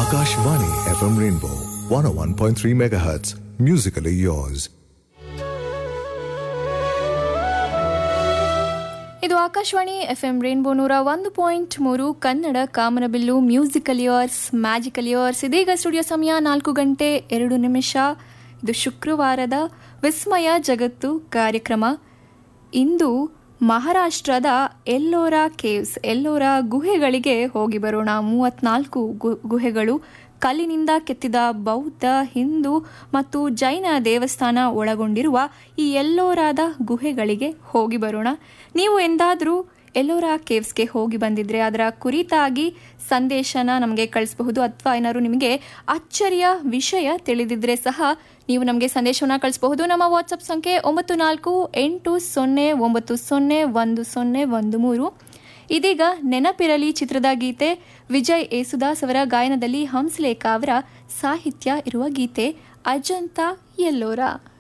Akashvani FM Rainbow 101.3 MHz. Musically yours. ಇದು Akashvani F M rainbow ನೂರ ಒಂದು ಪಾಯಿಂಟ್ ಮೂರು ಕನ್ನಡ ಕಾಮನಬಿಲ್ಲು ಮ್ಯೂಸಿಕಲ್ ಇಯರ್ಸ್ ಮ್ಯಾಜಿಕಲ್ ಇಯರ್ಸ್ ಇದೀಗ ಸ್ಟುಡಿಯೋ ಸಮಯ ನಾಲ್ಕು ಗಂಟೆ ಎರಡು ನಿಮಿಷ ಇದು ಶುಕ್ರವಾರದ ವಿಸ್ಮಯ ಜಗತ್ತು ಕಾರ್ಯಕ್ರಮ ಇಂದು ಮಹಾರಾಷ್ಟ್ರದ ಎಲ್ಲೋರಾ ಕೇವ್ಸ್ ಎಲ್ಲೋರಾ ಗುಹೆಗಳಿಗೆ ಹೋಗಿ ಬರೋಣ ಮೂವತ್ನಾಲ್ಕು ಗು- ಗುಹೆಗಳು ಕಲ್ಲಿನಿಂದ ಕೆತ್ತಿದ ಬೌದ್ಧ ಹಿಂದೂ ಮತ್ತು ಜೈನ ದೇವಸ್ಥಾನ ಒಳಗೊಂಡಿರುವ ಈ ಎಲ್ಲೋರಾದ ಗುಹೆಗಳಿಗೆ ಹೋಗಿ ಬರೋಣ ನೀವು ಎಂದಾದರೂ ಎಲ್ಲೋರಾ ಕೇವ್ಸ್ಗೆ ಹೋಗಿ ಬಂದಿದ್ರೆ ಅದರ ಕುರಿತಾಗಿ ಸಂದೇಶನ ನಮಗೆ ಕಳಿಸಬಹುದು ಅಥವಾ ಏನಾದ್ರು ನಿಮಗೆ ಅಚ್ಚರಿಯ ವಿಷಯ ತಿಳಿದಿದ್ರೆ ಸಹ ನೀವು ನಮಗೆ ಸಂದೇಶವನ್ನು ಕಳಿಸಬಹುದು ನಮ್ಮ ವಾಟ್ಸಪ್ ಸಂಖ್ಯೆ ಒಂಬತ್ತು ನಾಲ್ಕು ಎಂಟು ಸೊನ್ನೆ ಒಂಬತ್ತು ಸೊನ್ನೆ ಒಂದು ಸೊನ್ನೆ ಒಂದು ಮೂರು ಇದೀಗ ನೆನಪಿರಲಿ ಚಿತ್ರದ ಗೀತೆ ವಿಜಯ್ ಯೇಸುದಾಸ್ ಅವರ ಗಾಯನದಲ್ಲಿ ಹಂಸಲೇಖ ಅವರ ಸಾಹಿತ್ಯ ಇರುವ ಗೀತೆ ಅಜಂತ ಎಲ್ಲೋರ